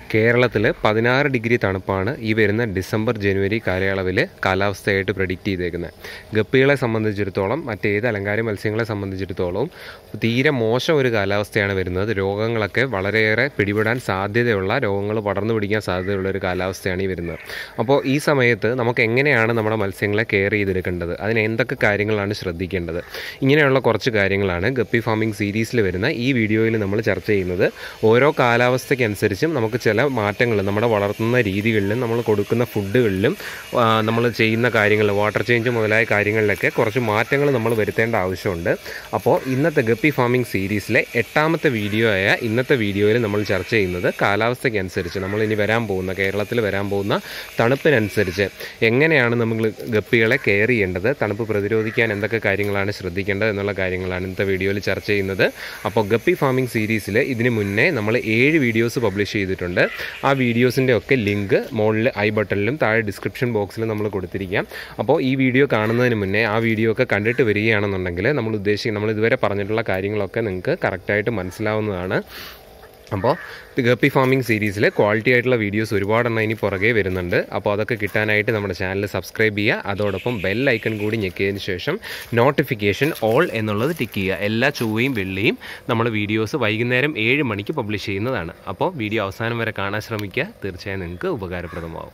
കേരളത്തിൽ പതിനാറ് ഡിഗ്രി തണുപ്പാണ് ഈ വരുന്ന ഡിസംബർ ജനുവരി കാലയളവിൽ കാലാവസ്ഥയായിട്ട് പ്രഡിക്റ്റ് ചെയ്തേക്കുന്നത് ഗപ്പികളെ സംബന്ധിച്ചിടത്തോളം മറ്റേത് അലങ്കാര മത്സ്യങ്ങളെ സംബന്ധിച്ചിടത്തോളം തീരെ മോശം ഒരു കാലാവസ്ഥയാണ് വരുന്നത് രോഗങ്ങളൊക്കെ വളരെയേറെ പിടിപെടാൻ സാധ്യതയുള്ള രോഗങ്ങൾ പടർന്നു പിടിക്കാൻ സാധ്യതയുള്ള ഒരു കാലാവസ്ഥയാണ് ഈ വരുന്നത് അപ്പോൾ ഈ സമയത്ത് നമുക്ക് എങ്ങനെയാണ് നമ്മുടെ മത്സ്യങ്ങളെ കെയർ ചെയ്തെടുക്കേണ്ടത് അതിന് എന്തൊക്കെ കാര്യങ്ങളാണ് ശ്രദ്ധിക്കേണ്ടത് ഇങ്ങനെയുള്ള കുറച്ച് കാര്യങ്ങളാണ് ഗപ്പി ഫാമിംഗ് സീരീസിൽ വരുന്ന ഈ വീഡിയോയിൽ നമ്മൾ ചർച്ച ചെയ്യുന്നത് ഓരോ കാലാവസ്ഥയ്ക്കനുസരിച്ചും നമുക്ക് ചില മാറ്റങ്ങൾ നമ്മുടെ വളർത്തുന്ന രീതികളിലും നമ്മൾ കൊടുക്കുന്ന ഫുഡുകളിലും ആ, നമ്മൾ ചെയ്യുന്ന കാര്യങ്ങൾ വാട്ടർ ചേഞ്ച് മുതലായ കാര്യങ്ങളിലൊക്കെ കുറച്ച് മാറ്റങ്ങൾ നമ്മൾ വരുത്തേണ്ട ആവശ്യമുണ്ട് അപ്പോൾ ഇന്നത്തെ ഗപ്പി ഫാമിംഗ് സീരീസിലെ എട്ടാമത്തെ വീഡിയോ ആയ ഇന്നത്തെ വീഡിയോയിൽ നമ്മൾ ചർച്ച ചെയ്യുന്നത് കാലാവസ്ഥയ്ക്കനുസരിച്ച് നമ്മൾ ഇനി വരാൻ പോകുന്ന കേരളത്തിൽ വരാൻ പോകുന്ന തണുപ്പിനനുസരിച്ച് എങ്ങനെയാണ് നമ്മൾ ഗപ്പികളെ കെയർ ചെയ്യേണ്ടത് തണുപ്പ് പ്രതിരോധിക്കാൻ എന്തൊക്കെ കാര്യങ്ങളാണ് ശ്രദ്ധിക്കേണ്ടത് എന്നുള്ള കാര്യങ്ങളാണ് ഇന്നത്തെ വീഡിയോയിൽ ചർച്ച ചെയ്യുന്നത് അപ്പോൾ ഗപ്പി ഫാമിംഗ് സീരീസിൽ ഇതിന് മുന്നേ നമ്മൾ ഏഴ് വീഡിയോസ് പബ്ലിഷ് ചെയ്തിട്ടുണ്ട് ആ വീഡിയോസിൻ്റെ ഒക്കെ ലിങ്ക് മുകളിൽ ഐ ബട്ടണിലും താഴെ ഡിസ്ക്രിപ്ഷൻ ബോക്സിലും നമ്മൾ കൊടുത്തിരിക്കാം അപ്പോൾ ഈ വീഡിയോ കാണുന്നതിന് മുന്നേ ആ വീഡിയോ ഒക്കെ കണ്ടിട്ട് വരികയാണെന്നുണ്ടെങ്കിൽ നമ്മൾ ഉദ്ദേശിക്കുന്ന നമ്മൾ ഇതുവരെ പറഞ്ഞിട്ടുള്ള കാര്യങ്ങളൊക്കെ നിങ്ങൾക്ക് കറക്റ്റായിട്ട് മനസ്സിലാവുന്നതാണ് അപ്പോൾ ഗപ്പി ഫാമിംഗ് സീരീസിൽ ക്വാളിറ്റി ആയിട്ടുള്ള വീഡിയോസ് ഒരുപാടെണ്ണം ഇനി പുറകെ വരുന്നുണ്ട് അപ്പോൾ അതൊക്കെ കിട്ടാനായിട്ട് നമ്മുടെ ചാനൽ സബ്സ്ക്രൈബ് ചെയ്യുക അതോടൊപ്പം ബെൽ ഐക്കൺ കൂടി ഞെക്കിയതിന് ശേഷം നോട്ടിഫിക്കേഷൻ ഓൾ എന്നുള്ളത് ടിക്ക് ചെയ്യുക എല്ലാ ചൊവ്വയും വെള്ളിയും നമ്മൾ വീഡിയോസ് വൈകുന്നേരം ഏഴ് മണിക്ക് പബ്ലിഷ് ചെയ്യുന്നതാണ് അപ്പോൾ വീഡിയോ അവസാനം വരെ കാണാൻ ശ്രമിക്കുക തീർച്ചയായും നിങ്ങൾക്ക് ഉപകാരപ്രദമാവും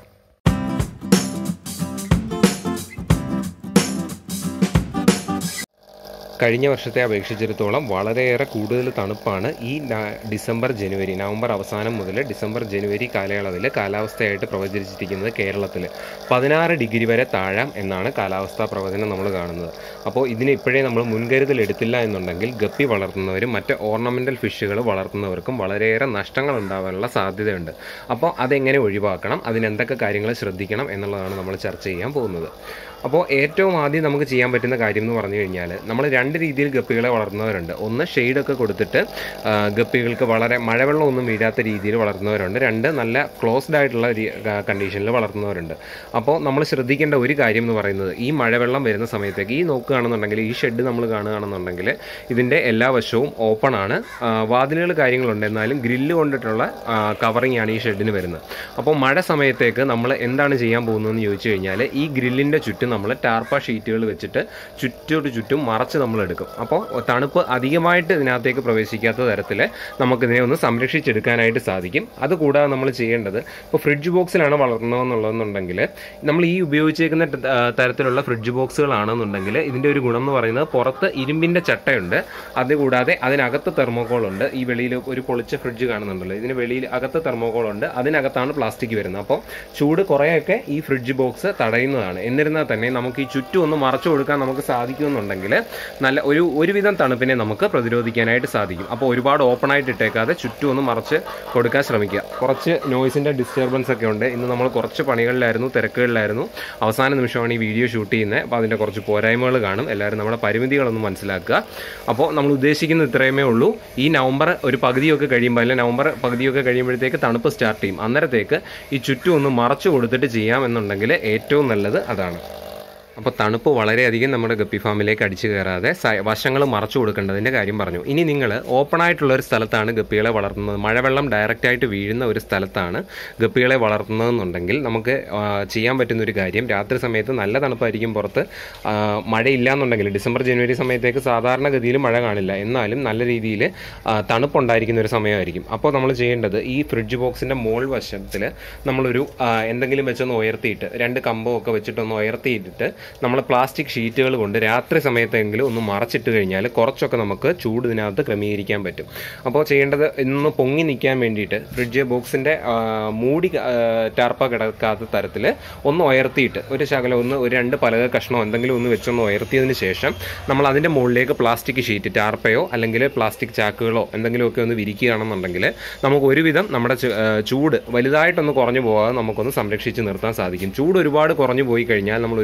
കഴിഞ്ഞ വർഷത്തെ അപേക്ഷിച്ചിടത്തോളം വളരെയേറെ കൂടുതൽ തണുപ്പാണ് ഈ ന- ഡിസംബർ ജനുവരി നവംബർ അവസാനം മുതൽ ഡിസംബർ ജനുവരി കാലയളവിൽ കാലാവസ്ഥയായിട്ട് പ്രവചിച്ചിരിക്കുന്നത് കേരളത്തിൽ പതിനാറ് ഡിഗ്രി വരെ താഴാം എന്നാണ് കാലാവസ്ഥാ പ്രവചനം നമ്മൾ കാണുന്നത് അപ്പോൾ ഇതിന് ഇപ്പോഴേ നമ്മൾ മുൻകരുതൽ എടുത്തില്ല എന്നുണ്ടെങ്കിൽ ഗപ്പി വളർത്തുന്നവരും മറ്റ് ഓർണമെൻ്റൽ ഫിഷുകൾ വളർത്തുന്നവർക്കും വളരെയേറെ നഷ്ടങ്ങൾ ഉണ്ടാകാനുള്ള സാധ്യതയുണ്ട് അപ്പോൾ അതെങ്ങനെ ഒഴിവാക്കണം അതിനെന്തൊക്കെ കാര്യങ്ങൾ ശ്രദ്ധിക്കണം എന്നുള്ളതാണ് നമ്മൾ ചർച്ച ചെയ്യാൻ പോകുന്നത് അപ്പോൾ ഏറ്റവും ആദ്യം നമുക്ക് ചെയ്യാൻ പറ്റുന്ന കാര്യം എന്ന് പറഞ്ഞു കഴിഞ്ഞാൽ നമ്മൾ രണ്ട് രീതിയിൽ ഗപ്പികളെ വളർത്തുന്നവരുണ്ട് ഒന്ന് ഷെയ്ഡൊക്കെ കൊടുത്തിട്ട് ആ, ഗപ്പികൾക്ക് വളരെ മഴവെള്ളം ഒന്നും വീഴാത്ത രീതിയിൽ വളർത്തുന്നവരുണ്ട് രണ്ട് നല്ല ക്ലോസ്ഡ് ആയിട്ടുള്ള കണ്ടീഷനിൽ വളർത്തുന്നവരുണ്ട് അപ്പോൾ നമ്മൾ ശ്രദ്ധിക്കേണ്ട ഒരു കാര്യം എന്ന് പറയുന്നത് ഈ മഴവെള്ളം വരുന്ന സമയത്തേക്ക് ഈ നോക്കുകയാണെന്നുണ്ടെങ്കിൽ ഈ ഷെഡ് നമ്മൾ കാണുകയാണെന്നുണ്ടെങ്കിൽ ഇതിൻ്റെ എല്ലാ വശവും ഓപ്പൺ ആണ് ആ, വാതിലുകൾ കാര്യങ്ങളുണ്ട് എന്നാലും ഗ്രില്ല് കൊണ്ടിട്ടുള്ള കവറിങ് ആണ് ഈ ഷെഡിന് വരുന്നത് അപ്പോൾ മഴ സമയത്തേക്ക് നമ്മൾ എന്താണ് ചെയ്യാൻ പോകുന്നതെന്ന് ചോദിച്ചു കഴിഞ്ഞാൽ ഈ ഗ്രില്ലിൻ്റെ ചുറ്റും നമ്മൾ ടാർപ്പ ഷീറ്റുകൾ വെച്ചിട്ട് ചുറ്റോട് ചുറ്റും മറച്ച് നമ്മൾ എടുക്കും അപ്പോൾ തണുപ്പ് അധികമായിട്ട് ഇതിനകത്തേക്ക് പ്രവേശിക്കാത്ത തരത്തിൽ നമുക്കിതിനെ ഒന്ന് സംരക്ഷിച്ചെടുക്കാനായിട്ട് സാധിക്കും അതുകൂടാതെ നമ്മൾ ചെയ്യേണ്ടത് ഇപ്പോൾ ഫ്രിഡ്ജ് ബോക്സിലാണ് വളർത്തുന്നതെന്നുള്ളതെന്നുണ്ടെങ്കിൽ നമ്മൾ ഈ ഉപയോഗിച്ചേക്കുന്ന ത- ആ, തരത്തിലുള്ള ഫ്രിഡ്ജ് ബോക്സുകളാണെന്നുണ്ടെങ്കിൽ ഇതിൻ്റെ ഒരു ഗുണം എന്ന് പറയുന്നത് പുറത്ത് ഇരുമ്പിൻ്റെ ചട്ടയുണ്ട് അതുകൂടാതെ അതിനകത്ത് തെർമോകോൾ ഉണ്ട് ഈ വെളിയിൽ ഒരു പൊളിച്ച ഫ്രിഡ്ജ് കാണുന്നുണ്ടല്ലോ ഇതിന് വെളിയിൽ അകത്ത് തെർമോകോൾ ഉണ്ട് അതിനകത്താണ് പ്ലാസ്റ്റിക് വരുന്നത് അപ്പോൾ ചൂട് കുറേയൊക്കെ ഈ ഫ്രിഡ്ജ് ബോക്സ് തടയുന്നതാണ് എന്നിരുന്നാൽ തന്നെ നമുക്ക് ഈ ചുറ്റും ഒന്ന് മറച്ചു കൊടുക്കാൻ നമുക്ക് സാധിക്കുമെന്നുണ്ടെങ്കിൽ നല്ല ഒരു ഒരുവിധം തണുപ്പിനെ നമുക്ക് പ്രതിരോധിക്കാനായിട്ട് സാധിക്കും അപ്പോൾ ഒരുപാട് ഓപ്പൺ ആയിട്ട് ഇട്ടേക്കാതെ ചുറ്റും ഒന്ന് മറച്ച് കൊടുക്കാൻ ശ്രമിക്കുക കുറച്ച് നോയ്സിൻ്റെ ഡിസ്റ്റർബൻസ് ഒക്കെ ഉണ്ട് ഇന്ന് നമ്മൾ കുറച്ച് പണികളിലായിരുന്നു തിരക്കുകളിലായിരുന്നു അവസാന നിമിഷമാണ് ഈ വീഡിയോ ഷൂട്ട് ചെയ്യുന്നത് അപ്പോൾ അതിൻ്റെ കുറച്ച് പോരായ്മകൾ കാണും എല്ലാവരും നമ്മുടെ പരിമിതികളൊന്ന് മനസ്സിലാക്കുക അപ്പോൾ നമ്മൾ ഉദ്ദേശിക്കുന്നത് ഇത്രയുമേ ഉള്ളൂ ഈ നവംബർ ഒരു പകുതിയൊക്കെ കഴിയുമ്പോൾ അല്ലെങ്കിൽ നവംബർ പകുതിയൊക്കെ കഴിയുമ്പോഴത്തേക്ക് തണുപ്പ് സ്റ്റാർട്ട് ചെയ്യും അന്നേരത്തേക്ക് ഈ ചുറ്റും ഒന്ന് മറച്ചു കൊടുത്തിട്ട് ചെയ്യാമെന്നുണ്ടെങ്കിൽ ഏറ്റവും നല്ലത് അതാണ് അപ്പോൾ തണുപ്പ് വളരെയധികം നമ്മുടെ ഗപ്പി ഫാമിലേക്ക് അടിച്ചു കയറാതെ വശങ്ങൾ മറച്ചു കൊടുക്കേണ്ടതിൻ്റെ കാര്യം പറഞ്ഞു ഇനി നിങ്ങൾ ഓപ്പൺ ആയിട്ടുള്ള ഒരു സ്ഥലത്താണ് ഗപ്പികളെ വളർത്തുന്നത് മഴവെള്ളം ഡയറക്റ്റ് ആയിട്ട് വീഴുന്ന ഒരു സ്ഥലത്താണ് ഗപ്പികളെ വളർത്തുന്നതെന്നുണ്ടെങ്കിൽ നമുക്ക് ആ, ചെയ്യാൻ പറ്റുന്ന ഒരു കാര്യം രാത്രി സമയത്ത് നല്ല തണുപ്പായിരിക്കും പുറത്ത് ആ, മഴയില്ല എന്നുണ്ടെങ്കിൽ ഡിസംബർ ജനുവരി സമയത്തേക്ക് സാധാരണഗതിയിൽ മഴ കാണില്ല എന്നാലും നല്ല രീതിയിൽ തണുപ്പുണ്ടായിരിക്കുന്ന ഒരു സമയമായിരിക്കും അപ്പോൾ നമ്മൾ ചെയ്യേണ്ടത് ഈ ഫ്രിഡ്ജ് ബോക്സിൻ്റെ മോൾ വശത്തിൽ നമ്മളൊരു ആ, എന്തെങ്കിലും വെച്ചൊന്ന് ഉയർത്തിയിട്ട് രണ്ട് കമ്പോ ഒക്കെ വെച്ചിട്ടൊന്ന് ഉയർത്തിയിട്ടിട്ട് നമ്മൾ പ്ലാസ്റ്റിക് ഷീറ്റുകൾ കൊണ്ട് രാത്രി സമയത്തെങ്കിലും ഒന്ന് മറച്ചിട്ട് കഴിഞ്ഞാൽ കുറച്ചൊക്കെ നമുക്ക് ചൂട് ഇതിനകത്ത് ക്രമീകരിക്കാൻ പറ്റും അപ്പോൾ ചെയ്യേണ്ടത് ഇന്ന് പൊങ്ങി നിൽക്കാൻ വേണ്ടിയിട്ട് ഫ്രിഡ്ജ് ബോക്സിൻ്റെ മൂടി ആ, ടാർപ്പ കിടക്കാത്ത തരത്തിൽ ഒന്ന് ഉയർത്തിയിട്ട് ഒരു ശകലം ഒന്ന് ഒരു രണ്ട് പലക കഷ്ണമോ എന്തെങ്കിലും ഒന്ന് വെച്ചൊന്ന് ഉയർത്തിയതിന് ശേഷം നമ്മൾ അതിൻ്റെ മുകളിലേക്ക് പ്ലാസ്റ്റിക് ഷീറ്റ് ടാർപ്പയോ അല്ലെങ്കിൽ പ്ലാസ്റ്റിക് ചാക്കുകളോ എന്തെങ്കിലുമൊക്കെ ഒന്ന് വിരിക്കുകയാണെന്നുണ്ടെങ്കിൽ നമുക്ക് ഒരുവിധം നമ്മുടെ ചു- ആ, ചൂട് വലുതായിട്ടൊന്ന് കുറഞ്ഞു പോകാതെ നമുക്കൊന്ന് സംരക്ഷിച്ച് നിർത്താൻ സാധിക്കും ചൂട് ഒരുപാട് കുറഞ്ഞു പോയി കഴിഞ്ഞാൽ നമ്മൾ ഒരുപാട് വീഡിയോസ്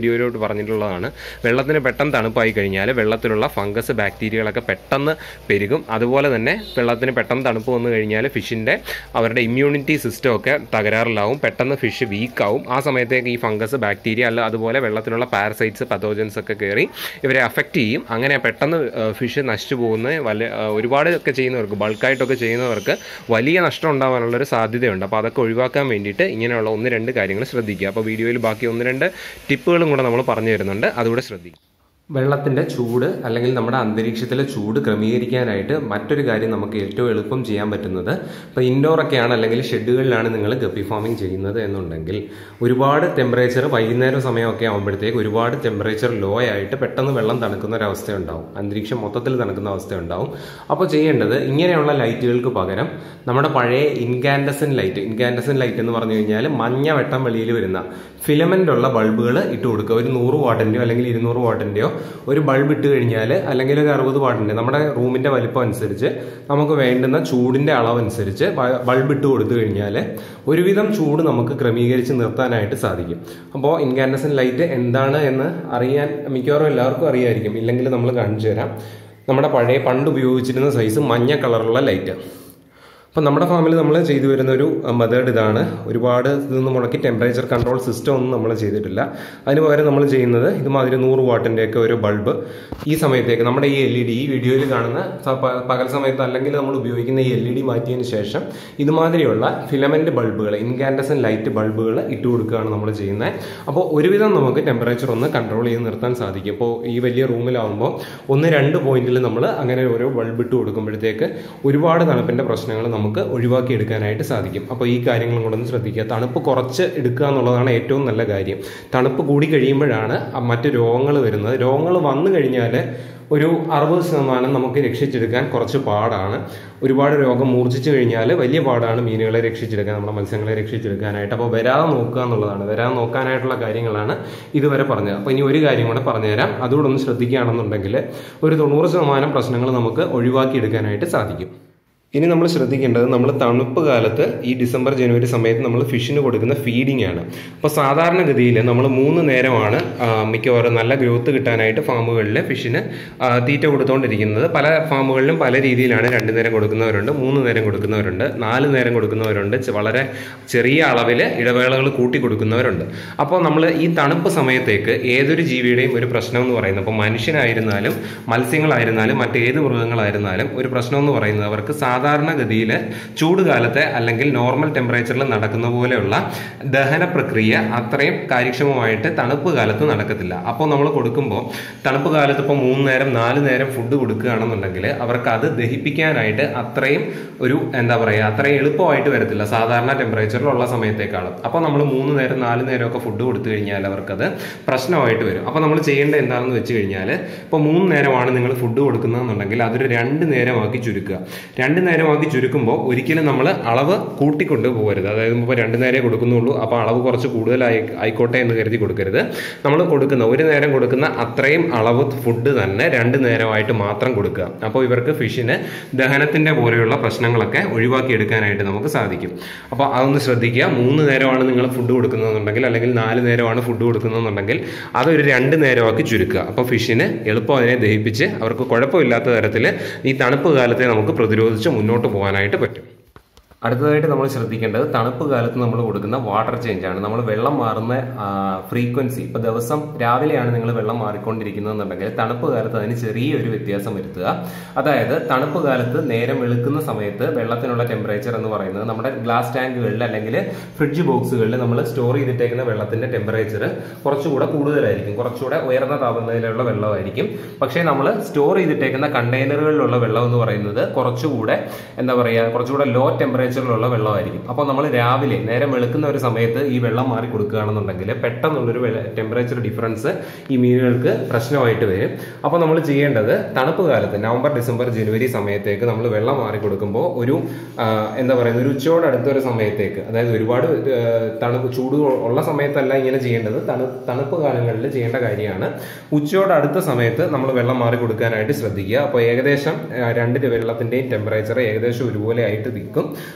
വീഡിയോയിലോട്ട് പറഞ്ഞിട്ടുള്ളതാണ് വെള്ളത്തിന് പെട്ടെന്ന് തണുപ്പായി കഴിഞ്ഞാൽ വെള്ളത്തിലുള്ള ഫംഗസ് ബാക്ടീരിയകളൊക്കെ പെട്ടെന്ന് പെരുകും അതുപോലെ തന്നെ വെള്ളത്തിന് പെട്ടെന്ന് തണുപ്പ് വന്നു കഴിഞ്ഞാൽ ഫിഷിൻ്റെ അവരുടെ ഇമ്മ്യൂണിറ്റി സിസ്റ്റം ഒക്കെ തകരാറിലാവും പെട്ടെന്ന് ഫിഷ് വീക്കാവും ആ സമയത്തേക്ക് ഈ ഫംഗസ് ബാക്ടീരിയ അല്ല അതുപോലെ വെള്ളത്തിലുള്ള പാരസൈറ്റ്സ് പത്തോജൻസ് ഒക്കെ കയറി ഇവരെ അഫക്റ്റ് ചെയ്യും അങ്ങനെ പെട്ടെന്ന് ഫിഷ് നശിച്ചു പോകുന്ന വല്ല ആ, ഒരുപാട് ഒക്കെ ചെയ്യുന്നവർക്ക് ബൾക്കായിട്ടൊക്കെ ചെയ്യുന്നവർക്ക് വലിയ നഷ്ടം ഉണ്ടാകാനുള്ളൊരു സാധ്യതയുണ്ട് അപ്പോൾ അതൊക്കെ ഒഴിവാക്കാൻ വേണ്ടിയിട്ട് ഇങ്ങനെയുള്ള ഒന്ന് രണ്ട് കാര്യങ്ങൾ ശ്രദ്ധിക്കുക അപ്പോൾ വീഡിയോയിൽ ബാക്കി ഒന്ന് രണ്ട് ടിപ്പുകളും കൂടെ നമ്മൾ പറഞ്ഞു തരുന്നുണ്ട് അതുകൂടെ ശ്രദ്ധിക്കുക വെള്ളത്തിൻ്റെ ചൂട് അല്ലെങ്കിൽ നമ്മുടെ അന്തരീക്ഷത്തിലെ ചൂട് ക്രമീകരിക്കാനായിട്ട് മറ്റൊരു കാര്യം നമുക്ക് ഏറ്റവും എളുപ്പം ചെയ്യാൻ പറ്റുന്നത് ഇപ്പോൾ ഇൻഡോറൊക്കെയാണ് അല്ലെങ്കിൽ ഷെഡുകളിലാണ് നിങ്ങൾ ഗപ്പി ഫാമിംഗ് ചെയ്യുന്നത് എന്നുണ്ടെങ്കിൽ ഒരുപാട് ടെമ്പറേച്ചർ വൈകുന്നേരം സമയമൊക്കെ ആകുമ്പോഴത്തേക്ക് ഒരുപാട് ടെമ്പറേച്ചർ ലോ ആയിട്ട് പെട്ടെന്ന് വെള്ളം തണുക്കുന്ന ഒരു അവസ്ഥ ഉണ്ടാവും അന്തരീക്ഷം മൊത്തത്തിൽ തണുക്കുന്ന അവസ്ഥ ഉണ്ടാവും അപ്പോൾ ചെയ്യേണ്ടത് ഇങ്ങനെയുള്ള ലൈറ്റുകൾക്ക് പകരം നമ്മുടെ പഴയ ഇൻകാൻഡസൻ ലൈറ്റ് ഇൻകാൻഡസൻ ലൈറ്റ് എന്ന് പറഞ്ഞു കഴിഞ്ഞാൽ മഞ്ഞ വെട്ടം വെളിയിൽ വരുന്ന ഫിലമെൻ്റ് ഉള്ള ബൾബുകൾ ഇട്ട് കൊടുക്കുക ഒരു നൂറ് വാട്ടിൻ്റെയോ അല്ലെങ്കിൽ ഇരുന്നൂറ് വാട്ടിൻ്റെയോ ഒരു ബൾബ് ഇട്ട് കഴിഞ്ഞാൽ അല്ലെങ്കിൽ ഒരു അറുപത് വാട്ടിൻ്റെ നമ്മുടെ റൂമിൻ്റെ വലിപ്പം അനുസരിച്ച് നമുക്ക് വേണ്ടുന്ന ചൂടിൻ്റെ അളവനുസരിച്ച് ബ- ബൾബ് ഇട്ട് കൊടുത്തു കഴിഞ്ഞാൽ ഒരുവിധം ചൂട് നമുക്ക് ക്രമീകരിച്ച് നിർത്താനായിട്ട് സാധിക്കും അപ്പോൾ ഇൻകാൻഡസൻ ലൈറ്റ് എന്താണ് എന്ന് അറിയാൻ മിക്കവാറും എല്ലാവർക്കും അറിയായിരിക്കും ഇല്ലെങ്കിൽ നമ്മൾ കാണിച്ചു തരാം നമ്മുടെ പഴയ പണ്ട് ഉപയോഗിച്ചിരുന്ന സൈസ് മഞ്ഞ കളറുള്ള ലൈറ്റ് അപ്പം നമ്മുടെ ഫാമിൽ നമ്മൾ ചെയ്തു വരുന്ന ഒരു മെത്തേഡ് ഇതാണ് ഒരുപാട് ഇതൊന്നും മുടക്കി ടെമ്പറേച്ചർ കൺട്രോൾ സിസ്റ്റം ഒന്നും നമ്മൾ ചെയ്തിട്ടില്ല അതിന് പകരം നമ്മൾ ചെയ്യുന്നത് ഇതുമാതിരി നൂറ് വാട്ടിൻ്റെ ഒക്കെ ഒരു ബൾബ് ഈ സമയത്തേക്ക് നമ്മുടെ ഈ എൽ ഇ ഡി ഈ വീഡിയോയിൽ കാണുന്ന സ- പ- പകൽ സമയത്ത് അല്ലെങ്കിൽ നമ്മൾ ഉപയോഗിക്കുന്ന ഈ എൽ ഇ ഡി മാറ്റിയതിന് ശേഷം ഇതുമാതിരിയുള്ള ഫിലമെന്റ് ബൾബുകൾ ഇൻകാൻഡസൻ ലൈറ്റ് ബൾബുകൾ ഇട്ട് കൊടുക്കുകയാണ് നമ്മൾ ചെയ്യുന്നത് അപ്പോൾ ഒരുവിധം നമുക്ക് ടെമ്പറേച്ചർ ഒന്ന് കൺട്രോൾ ചെയ്ത് നിർത്താൻ സാധിക്കും ഇപ്പോൾ ഈ വലിയ റൂമിലാവുമ്പോൾ ഒന്ന് രണ്ട് പോയിന്റിൽ നമ്മൾ അങ്ങനെ ഓരോ ബൾബ് ഇട്ട് കൊടുക്കുമ്പോഴത്തേക്ക് ഒരുപാട് തണുപ്പിൻ്റെ പ്രശ്നങ്ങൾ നമുക്ക് ഒഴിവാക്കി എടുക്കാനായിട്ട് സാധിക്കും അപ്പോൾ ഈ കാര്യങ്ങളും കൂടെ ഒന്ന് ശ്രദ്ധിക്കുക തണുപ്പ് കുറച്ച് എടുക്കുക എന്നുള്ളതാണ് ഏറ്റവും നല്ല കാര്യം തണുപ്പ് കൂടി കഴിയുമ്പോഴാണ് ആ മറ്റ് രോഗങ്ങൾ വരുന്നത് രോഗങ്ങൾ വന്നു കഴിഞ്ഞാൽ ഒരു അറുപത് ശതമാനം നമുക്ക് രക്ഷിച്ചെടുക്കാൻ കുറച്ച് പാടാണ് ഒരുപാട് രോഗം മൂർച്ഛിച്ചു കഴിഞ്ഞാൽ വലിയ പാടാണ് മീനുകളെ രക്ഷിച്ചെടുക്കാൻ നമ്മുടെ മത്സ്യങ്ങളെ രക്ഷിച്ചെടുക്കാനായിട്ട് അപ്പോൾ വരാതെ നോക്കുക എന്നുള്ളതാണ് വരാതെ നോക്കാനായിട്ടുള്ള കാര്യങ്ങളാണ് ഇതുവരെ പറഞ്ഞത് അപ്പോൾ ഇനി ഒരു കാര്യം കൂടെ പറഞ്ഞുതരാം അതുകൂടെ ഒന്ന് ശ്രദ്ധിക്കുകയാണെന്നുണ്ടെങ്കിൽ ഒരു തൊണ്ണൂറ് ശതമാനം പ്രശ്നങ്ങൾ നമുക്ക് ഒഴിവാക്കി എടുക്കാനായിട്ട് സാധിക്കും ഇനി നമ്മൾ ശ്രദ്ധിക്കേണ്ടത് നമ്മൾ തണുപ്പ് കാലത്ത് ഈ ഡിസംബർ ജനുവരി സമയത്ത് നമ്മൾ ഫിഷിന് കൊടുക്കുന്ന ഫീഡിംഗ് ആണ് അപ്പോൾ സാധാരണഗതിയിൽ നമ്മൾ മൂന്ന് നേരമാണ് ആ, മിക്കവാറും നല്ല ഗ്രോത്ത് കിട്ടാനായിട്ട് ഫാമുകളിൽ ഫിഷിന് ആ, തീറ്റ കൊടുത്തുകൊണ്ടിരിക്കുന്നത് പല ഫാമുകളിലും പല രീതിയിലാണ് രണ്ട് നേരം കൊടുക്കുന്നവരുണ്ട് മൂന്ന് നേരം കൊടുക്കുന്നവരുണ്ട് നാല് നേരം കൊടുക്കുന്നവരുണ്ട് ചെ- വളരെ ചെറിയ അളവിൽ ഇടവേളകൾ കൂട്ടി കൊടുക്കുന്നവരുണ്ട് അപ്പോൾ നമ്മൾ ഈ തണുപ്പ് സമയത്തേക്ക് ഏതൊരു ജീവിയുടെയും ഒരു പ്രശ്നം എന്ന് പറയുന്നത് അപ്പോൾ മനുഷ്യനായിരുന്നാലും മത്സ്യങ്ങളായിരുന്നാലും മറ്റേത് മൃഗങ്ങളായിരുന്നാലും ഒരു പ്രശ്നം എന്ന് പറയുന്നത് അവർക്ക് സാധാരണഗതിയിൽ ചൂട് കാലത്തെ അല്ലെങ്കിൽ നോർമൽ ടെമ്പറേച്ചറിൽ നടക്കുന്ന പോലെയുള്ള ദഹന പ്രക്രിയ അത്രയും കാര്യക്ഷമമായിട്ട് തണുപ്പ് കാലത്ത് നടക്കത്തില്ല അപ്പോൾ നമ്മൾ കൊടുക്കുമ്പോൾ തണുപ്പ് കാലത്ത് ഇപ്പോൾ മൂന്ന് നേരം നാല് നേരം ഫുഡ് കൊടുക്കുകയാണെന്നുണ്ടെങ്കിൽ അവർക്ക് അത് ദഹിപ്പിക്കാനായിട്ട് അത്രയും ഒരു എന്താ പറയുക അത്രയും എളുപ്പമായിട്ട് വരത്തില്ല സാധാരണ ടെമ്പറേച്ചറിലുള്ള സമയത്തേക്കാളും അപ്പോൾ നമ്മൾ മൂന്ന് നേരം നാല് നേരമൊക്കെ ഫുഡ് കൊടുത്തു കഴിഞ്ഞാൽ അവർക്കത് പ്രശ്നമായിട്ട് വരും അപ്പോൾ നമ്മൾ ചെയ്യേണ്ടത് എന്താണെന്ന് വെച്ച് കഴിഞ്ഞാൽ ഇപ്പോൾ മൂന്ന് നേരമാണ് നിങ്ങൾ ഫുഡ് കൊടുക്കുന്നതെന്നുണ്ടെങ്കിൽ അതൊരു രണ്ട് നേരമാക്കി ചുരുക്കുക രണ്ട് നേരമാക്കി ചുരുക്കുമ്പോൾ ഒരിക്കലും നമ്മൾ അളവ് കൂട്ടിക്കൊണ്ട് പോകരുത് അതായത് ഇപ്പോൾ രണ്ട് നേരമേ കൊടുക്കുന്നുള്ളൂ അപ്പോൾ അളവ് കുറച്ച് കൂടുതലായി ആയിക്കോട്ടെ എന്ന് കരുതി കൊടുക്കരുത് നമ്മൾ കൊടുക്കുന്ന ഒരു നേരം കൊടുക്കുന്ന അത്രയും അളവ് ഫുഡ് തന്നെ രണ്ട് നേരമായിട്ട് മാത്രം കൊടുക്കുക അപ്പോൾ ഇവർക്ക് ഫിഷിന് ദഹനത്തിൻ്റെ പോലെയുള്ള പ്രശ്നങ്ങളൊക്കെ ഒഴിവാക്കി എടുക്കാനായിട്ട് നമുക്ക് സാധിക്കും അപ്പോൾ അതൊന്ന് ശ്രദ്ധിക്കുക മൂന്ന് നേരമാണ് നിങ്ങൾ ഫുഡ് കൊടുക്കുന്നതെന്നുണ്ടെങ്കിൽ അല്ലെങ്കിൽ നാല് നേരമാണ് ഫുഡ് കൊടുക്കുന്നതെന്നുണ്ടെങ്കിൽ അതൊരു രണ്ട് നേരമാക്കി ചുരുക്കുക അപ്പോൾ ഫിഷിന് എളുപ്പം അതിനെ ദഹിപ്പിച്ച് അവർക്ക് കുഴപ്പമില്ലാത്ത തരത്തിൽ ഈ തണുപ്പ് കാലത്തെ നമുക്ക് പ്രതിരോധിച്ച് മുന്നോട്ട് പോകാനായിട്ട് പറ്റും അടുത്തതായിട്ട് നമ്മൾ ശ്രദ്ധിക്കേണ്ടത് തണുപ്പ് കാലത്ത് നമ്മൾ കൊടുക്കുന്ന വാട്ടർ ചേഞ്ച് ആണ് നമ്മൾ വെള്ളം മാറുന്ന ഫ്രീക്വൻസി ഇപ്പോൾ ദിവസം രാവിലെയാണ് നിങ്ങൾ വെള്ളം മാറിക്കൊണ്ടിരിക്കുന്നതെന്നുണ്ടെങ്കിൽ തണുപ്പ് കാലത്ത് അതിന് ചെറിയൊരു വ്യത്യാസം വരുത്തുക അതായത് തണുപ്പ് കാലത്ത് നേരം വെളുക്കുന്ന സമയത്ത് വെള്ളത്തിനുള്ള ടെമ്പറേച്ചർ എന്ന് പറയുന്നത് നമ്മുടെ ഗ്ലാസ് ടാങ്കുകളിൽ അല്ലെങ്കിൽ ഫ്രിഡ്ജ് ബോക്സുകളിൽ നമ്മൾ സ്റ്റോർ ചെയ്തിട്ടേക്കുന്ന വെള്ളത്തിന്റെ ടെമ്പറേച്ചർ കുറച്ചുകൂടെ കൂടുതലായിരിക്കും കുറച്ചുകൂടെ ഉയർന്ന താപനിലയിലുള്ള വെള്ളമായിരിക്കും പക്ഷേ നമ്മൾ സ്റ്റോർ ചെയ്തിട്ടേക്കുന്ന കണ്ടെയ്നറുകളിലുള്ള വെള്ളം എന്ന് പറയുന്നത് കുറച്ചുകൂടെ എന്താ പറയുക കുറച്ചുകൂടെ ലോ ടെമ്പറേച്ചറിലുള്ള വെള്ളമായിരിക്കും അപ്പോൾ നമ്മൾ രാവിലെ നേരം വെളുക്കുന്ന ഒരു സമയത്ത് ഈ വെള്ളം മാറി കൊടുക്കുകയാണെന്നുണ്ടെങ്കിൽ പെട്ടെന്നുള്ളൊരു ടെമ്പറേച്ചർ ഡിഫറൻസ് ഈ മീനുകൾക്ക് പ്രശ്നമായിട്ട് വരും അപ്പോൾ നമ്മൾ ചെയ്യേണ്ടത് തണുപ്പ് കാലത്ത് നവംബർ ഡിസംബർ ജനുവരി സമയത്തേക്ക് നമ്മൾ വെള്ളം മാറി കൊടുക്കുമ്പോൾ ഒരു ആ, എന്താ പറയുന്നത് ഒരു ഉച്ചയോട് അടുത്തൊരു സമയത്തേക്ക് അതായത് ഒരുപാട് ആ, തണുപ്പ് ചൂട് ഉള്ള സമയത്തല്ല ഇങ്ങനെ ചെയ്യേണ്ടത് തണു തണുപ്പ് കാലങ്ങളിൽ ചെയ്യേണ്ട കാര്യമാണ് ഉച്ചയോട് അടുത്ത സമയത്ത് നമ്മൾ വെള്ളം മാറി കൊടുക്കാനായിട്ട് ശ്രദ്ധിക്കുക അപ്പോൾ ഏകദേശം ആ, രണ്ട് വെള്ളത്തിന്റെയും ടെമ്പറേച്ചർ ഏകദേശം ഒരുപോലെ ആയിട്ട് നിൽക്കും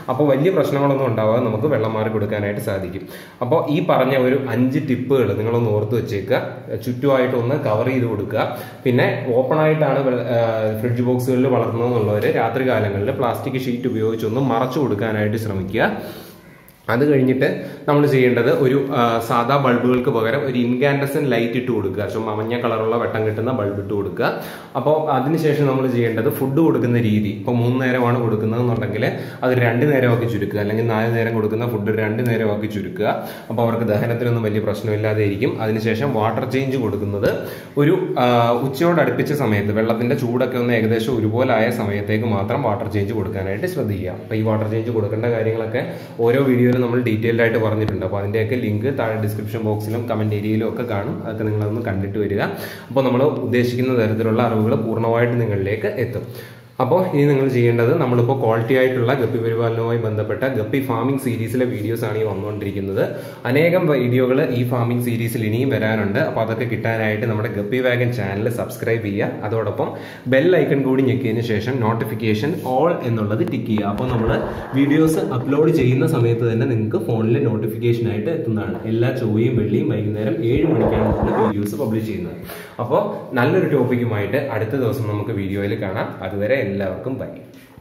അപ്പോൾ വലിയ പ്രശ്നങ്ങളൊന്നും ഉണ്ടാവാതെ നമുക്ക് വെള്ളം മാറി കൊടുക്കാനായിട്ട് സാധിക്കും അപ്പോൾ ഈ പറഞ്ഞ ഒരു അഞ്ച് ടിപ്പുകൾ നിങ്ങളൊന്ന് ഓർത്ത് വെച്ചേക്കുക ചുറ്റുമായിട്ട് ഒന്ന് കവർ ചെയ്ത് കൊടുക്കുക പിന്നെ ഓപ്പൺ ആയിട്ടാണ് ഫ്രിഡ്ജ് ബോക്സുകളിൽ വളർത്തുന്നതെന്നുള്ളവർ രാത്രി കാലങ്ങളിൽ പ്ലാസ്റ്റിക് ഷീറ്റ് ഉപയോഗിച്ചൊന്ന് മറച്ചു കൊടുക്കാനായിട്ട് ശ്രമിക്കുക അത് കഴിഞ്ഞിട്ട് നമ്മൾ ചെയ്യേണ്ടത് ഒരു ആ, സാധാ ബൾബുകൾക്ക് പകരം ഒരു ഇൻകാൻഡസൻ ലൈറ്റ് ഇട്ട് കൊടുക്കുക ചുമ്മാ മഞ്ഞ കളറുള്ള വെട്ടം കിട്ടുന്ന ബൾബ് ഇട്ട് കൊടുക്കുക അപ്പോൾ അതിനുശേഷം നമ്മൾ ചെയ്യേണ്ടത് ഫുഡ് കൊടുക്കുന്ന രീതി ഇപ്പോൾ മൂന്ന് നേരമാണ് കൊടുക്കുന്നതെന്നുണ്ടെങ്കിൽ അത് രണ്ട് നേരമാക്കി ചുരുക്കുക അല്ലെങ്കിൽ നാല് നേരം കൊടുക്കുന്ന ഫുഡ് രണ്ട് നേരമാക്കി ചുരുക്കുക അപ്പോൾ അവർക്ക് ദഹനത്തിനൊന്നും വലിയ പ്രശ്നമില്ലാതെ ഇരിക്കും അതിനുശേഷം വാട്ടർ ചേഞ്ച് കൊടുക്കുന്നത് ഒരു ആ, ഉച്ചയോട് അടുപ്പിച്ച സമയത്ത് വെള്ളത്തിന്റെ ചൂടൊക്കെ ഒന്ന് ഏകദേശം ഒരുപോലായ സമയത്തേക്ക് മാത്രം വാട്ടർ ചേഞ്ച് കൊടുക്കാനായിട്ട് ശ്രദ്ധിക്കുക അപ്പോൾ ഈ വാട്ടർ ചേഞ്ച് കൊടുക്കേണ്ട കാര്യങ്ങളൊക്കെ ഓരോ വീഡിയോയിലും നമ്മൾ ഡീറ്റെയിൽഡ് ആയിട്ട് പറഞ്ഞിട്ടുണ്ട് അപ്പോൾ അതിൻ്റെയൊക്കെ ലിങ്ക് താഴെ ഡിസ്ക്രിപ്ഷൻ ബോക്സിലും കമന്റ് ഏരിയയിലും ഒക്കെ കാണും അതൊക്കെ നിങ്ങളതൊന്ന് കണ്ടിട്ട് വരിക അപ്പോൾ നമ്മൾ ഉദ്ദേശിക്കുന്ന തരത്തിലുള്ള അറിവുകൾ പൂർണ്ണമായിട്ട് നിങ്ങളിലേക്ക് എത്തും അപ്പോൾ ഇനി നിങ്ങൾ ചെയ്യേണ്ടത് നമ്മളിപ്പോൾ ക്വാളിറ്റി ആയിട്ടുള്ള ഗപ്പി പരിപാലനവുമായി ബന്ധപ്പെട്ട ഗപ്പി ഫാമിംഗ് സീരീസിലെ വീഡിയോസ് ആണ് ഈ വന്നുകൊണ്ടിരിക്കുന്നത് അനേകം വീഡിയോകൾ ഈ ഫാമിംഗ് സീരീസിൽ ഇനിയും വരാനുണ്ട് അപ്പോൾ അതൊക്കെ കിട്ടാനായിട്ട് നമ്മുടെ ഗപ്പി വാഗൻ ചാനൽ സബ്സ്ക്രൈബ് ചെയ്യുക അതോടൊപ്പം ബെൽ ഐക്കൺ കൂടി ഞെക്കിയതിന് ശേഷം നോട്ടിഫിക്കേഷൻ ഓൾ എന്നുള്ളത് ടിക്ക് ചെയ്യുക അപ്പോൾ നമ്മൾ വീഡിയോസ് അപ്ലോഡ് ചെയ്യുന്ന സമയത്ത് തന്നെ നിങ്ങൾക്ക് ഫോണിൽ നോട്ടിഫിക്കേഷൻ ആയിട്ട് എത്തുന്നതാണ് എല്ലാ ചൊവ്വയും വെള്ളിയും വൈകുന്നേരം ഏഴ് മണിക്കാണ് നമ്മൾ വീഡിയോസ് പബ്ലിഷ് ചെയ്യുന്നത് അപ്പോൾ നല്ലൊരു ടോപ്പിക്കുമായിട്ട് അടുത്ത ദിവസം നമുക്ക് വീഡിയോയിൽ കാണാം അതുവരെ എല്ലാവർക്കും ബൈ